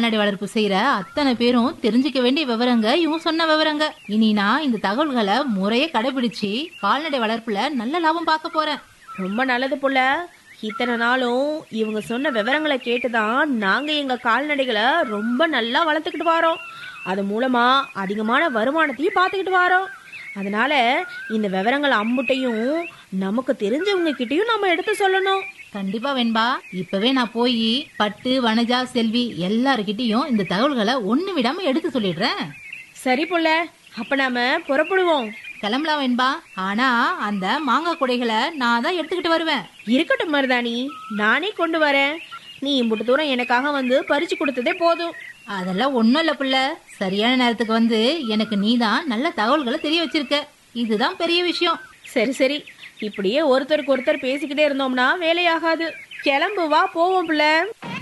கால்நடை வளர்ப்பு செய்யற அத்தனை பேரும் தெரிஞ்சுக்க வேண்டிய விவரங்க இவங்க சொன்ன விவரங்க இனி நான் இந்த தகவல்களை முறையே கடைபிடிச்சு கால்நடை வளர்ப்புல நல்ல லாபம் பார்க்க போறேன் ரொம்ப நல்லது புள்ள இத்தனை நாளும் இவங்க சொன்ன விவரங்களை கேட்டுதான் நாங்க எங்க கால்நடைகளை ரொம்ப நல்லா வளர்த்துக்கிட்டு வரோம் அது மூலமா அதிகமான வருமானத்தையும் பார்த்துக்கிட்டு வரோம் அதனால இந்த விவரங்கள் அம்புட்டையும் நமக்கு தெரிஞ்சவங்க கிட்டயும் நம்ம எடுத்து சொல்லணும் கண்டிப்பா வெண்பா இப்பவே நான் போய் பட்டு வனஜா செல்வி எல்லாருக்கிட்டையும் இந்த தகவல்களை ஒண்ணு விடாம எடுத்து சொல்லிடுறேன் சரி புள்ள அப்ப நாம புறப்படுவோம் கிளம்பலாம் வெண்பா ஆனா அந்த மாங்காய் குடைகளை நான் தான் எடுத்துக்கிட்டு வருவேன் இருக்கட்டும் மருதாணி நானே கொண்டு வரேன் நீ இம்புட்டு தூரம் எனக்காக வந்து பறிச்சு கொடுத்ததே போதும் அதெல்லாம் ஒண்ணும் இல்ல புள்ள சரியான நேரத்துக்கு வந்து எனக்கு நீதான் நல்ல தகவல்களை தெரிய வச்சிருக்க இதுதான் பெரிய விஷயம் சரி சரி இப்படியே ஒருத்தருக்கு ஒருத்தர் பேசிக்கிட்டே இருந்தோம்னா வேலையாகாது கிளம்பு வா போவோம் பிள்ளை